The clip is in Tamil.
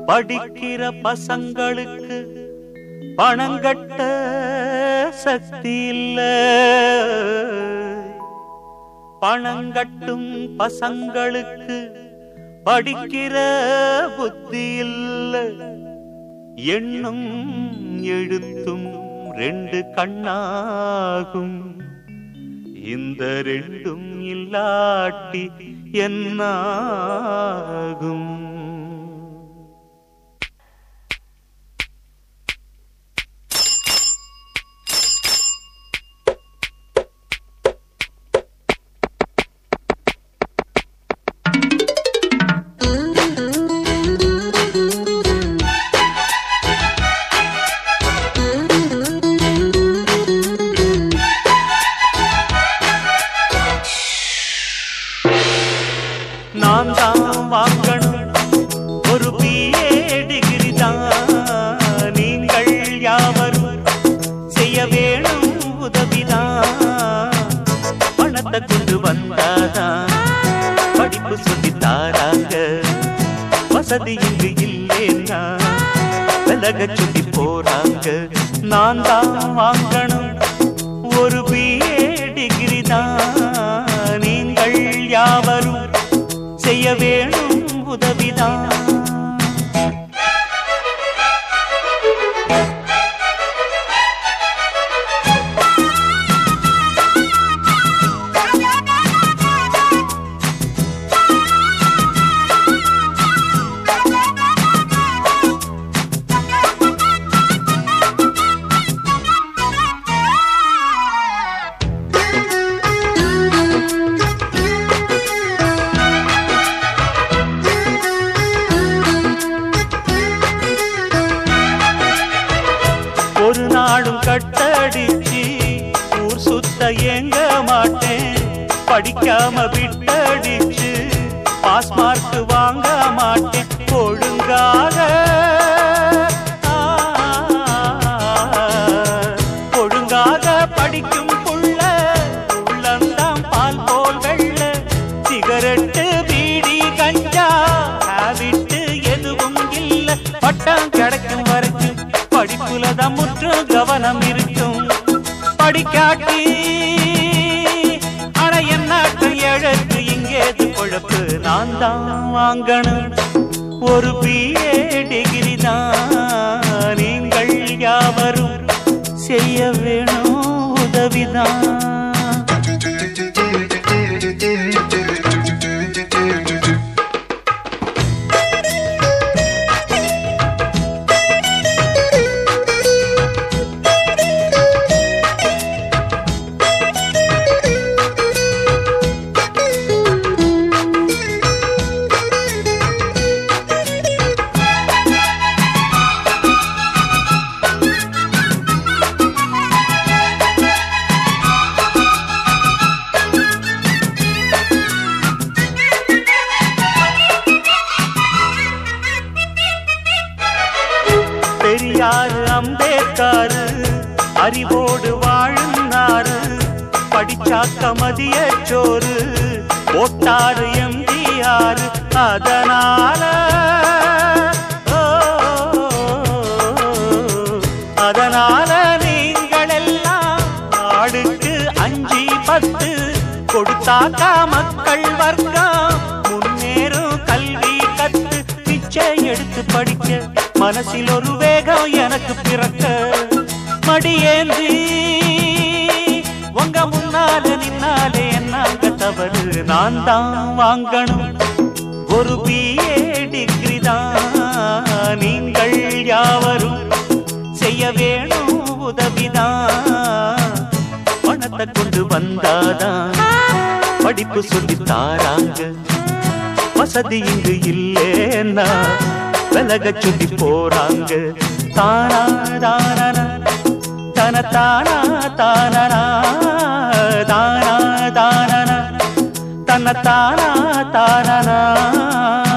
படிக்கிற பசங்களுக்கு பணங்கட்ட சக்தி இல்ல பணங்கட்டும் பசங்களுக்கு படிக்கிற புத்தி இல்ல எண்ணும் எழுத்தும் ரெண்டு கண்ணாகும் இந்த ரெண்டும் இல்லாட்டி என்னாகும் நான் தான் வாங்கணும் ஒரு பிஏ டிகிரி தான் நீங்கள் யாவரும் செய்ய வேணும் உதவிதான் பணத்தை கொண்டு வந்தாதான் படிப்பு சொல்லி தாராங்க வசதி இங்கு இல்லேன்னா விலக சொல்லி போறாங்க நான் தான் வாங்கணும் ஒரு பிஏ டிகிரி தான் நீங்கள் யாவரும் செய்ய வேணும் உதவிதான் ஒரு நாளும் கட்டடிச்சு ஊர் சுத்த ஏங்க மாட்டேன் படிக்காம விட்டடிச்சு பாஸ் மார்க் வாங்க மாட்டேன் ஒழுங்காக ஆ, ஒழுங்காக படிக்கும் புள்ள உள்ளந்தான் பால் போல் வெள்ள சிகரெட்டு பீடி கஞ்சா ஹாபிட்டு எதுவும் இல்ல பட்டம் கிடைக்கும் வரைக்கும் படிப்புல தான் முற்றும் கவனம் இருக்கும் படிக்காட்டி அட என்னாட்டு எழுத்து இங்கேது பொழப்பு நான் தான் வாங்கணும் ஒரு பிஏ டிகிரி தான் நீங்கள் யாவரும் செய்ய வேணும் உதவிதான் பெரியாரு அம்பேத்காரு அறிவோடு வாழுந்தாரு படிச்சாக்க மதிய சோறு போட்டாரு எம்ஜிஆர் அதனால ஓ, அதனால நீங்கள் எல்லாம் ஆடுக்கு அஞ்சு பத்து கொடுத்தாக்கா மக்கள் வர்க்கம் முன்னேறும் கல்வி கத்து பிச்சை எடுத்து படிக்க மனசில் ஒரு வேகம் எனக்கு பிறக்க மடியேந்தி உங்க முன்னால நின்னாலே என்னாங்க தவறு நான் தான் வாங்கணும் ஒரு பிஏ டிகிரி தான் நீங்கள் யாவரும் செய்ய வேணும் உதவிதான் பணத்தை கொண்டு வந்தாதான் படிப்பு சொல்லி தாராங்க வசதி இங்கு இல்லேன்னா விலக சொல்லி போறாங்க தானா தானா தன தானா தானா தானா தானா தன தானா தானா